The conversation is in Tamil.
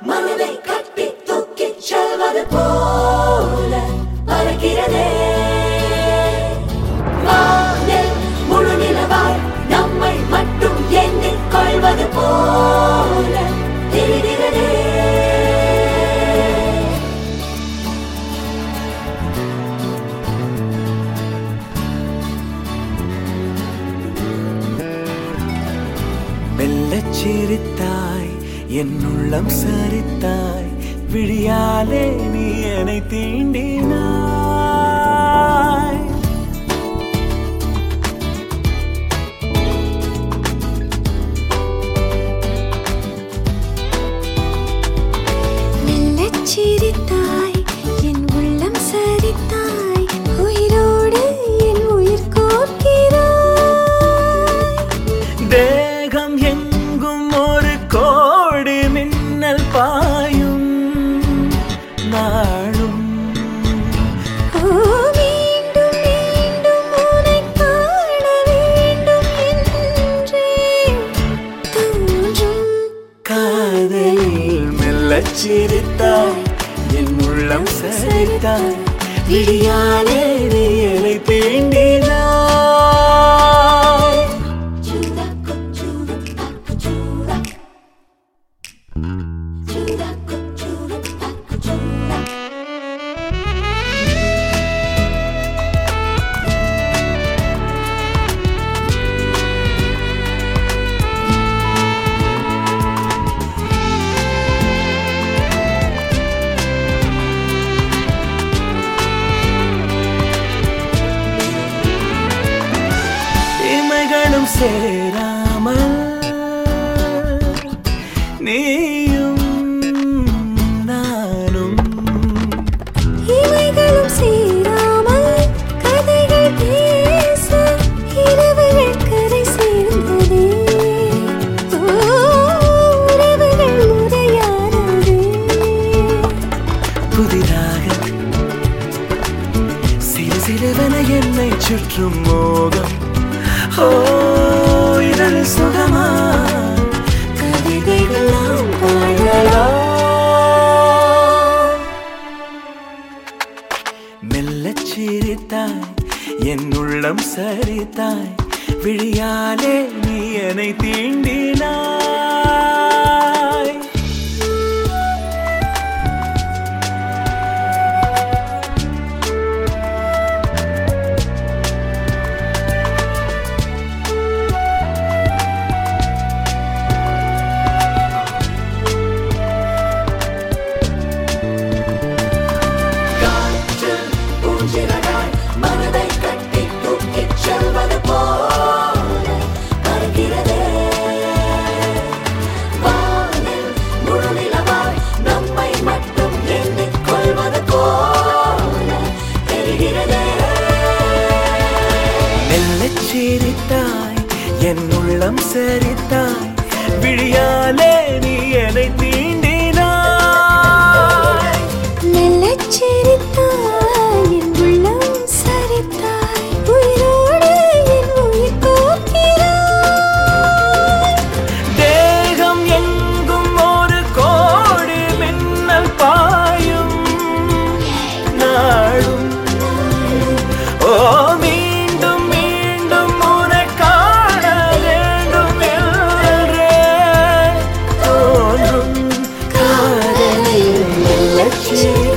மனதை கட்டி தூக்கிச் செல்வது போல பறக்கிறதே வானில் முழு நிலவாய் நம்மை மட்டும் எண்ணிக் கொள்வது போல தெரிகிறதே மெல்லச் சிரித்தாய் என் உள்ளம் சரித்தாய் விழியாலே நீ என்னை தீண்டினாய் மெல்லச் சிரித்தாய் என் உள்ளம் சரித்தாய் உயிரோடு என் உயிர் கோர்க்கிறாய் தேகம் எங்கும் ஒரு கோடி மின்னல் பாயும் நாளும் ஓ மீண்டும் மீண்டும் உன்னைக் காண வேண்டும் என்றே தோன்றும் காதலில் மெல்லச் சிரித்தாய் என் உள்ளம் சரித்தாய் விழியாலே நீ என்னை தீண்டினாய் Chuda, chuda, chuda. Chuda, chuda, chuda. இமைகளும் சேராமல் நீயும் நானும் இமைகளும் சேராமல் கதைகள் பேச இரவுகள் கரை சேர்ந்ததே ஓ உறவுகள் முறையானதே புதிதாக சிறு சிறுவன என்னை சுற்றும் மோகம் ஓ இதழ் சுகமா கவிதைகள் நாம் பாடலாம் மெல்லச் சிரித்தாய் என் உள்ளம் சரித்தாய் விழியாலே நீ என்னை தீண்டினாய் காற்றில் ஊஞ்சிறகாய் மனதை கட்டி தூக்கிச் செல்வது போல பறக்கிறதே. வானில் முழு நிலவாய் நம்மை மட்டும் எண்ணிக் கொள்வது போல தெரிகிறதே. மெல்லச் சிரித்தாய் என் உள்ளம் சரித்தாய் விழியாலே நீ என்னை தீண்டினாய் மெல்லச் சிரித்தாய் என் உள்ளம் சரித்தாய் உயிரோடு என் உயிர் கோர்க்கிறாய் தேகம் எங்கும் ஒரு கோடி மின்னல் பாயும் நாளும் ஓ மீண்டும் மீண்டும் உன்னை காண வேண்டும் என்றே தோன்றும் காதலில் மெல்லச் சிரித்தாய்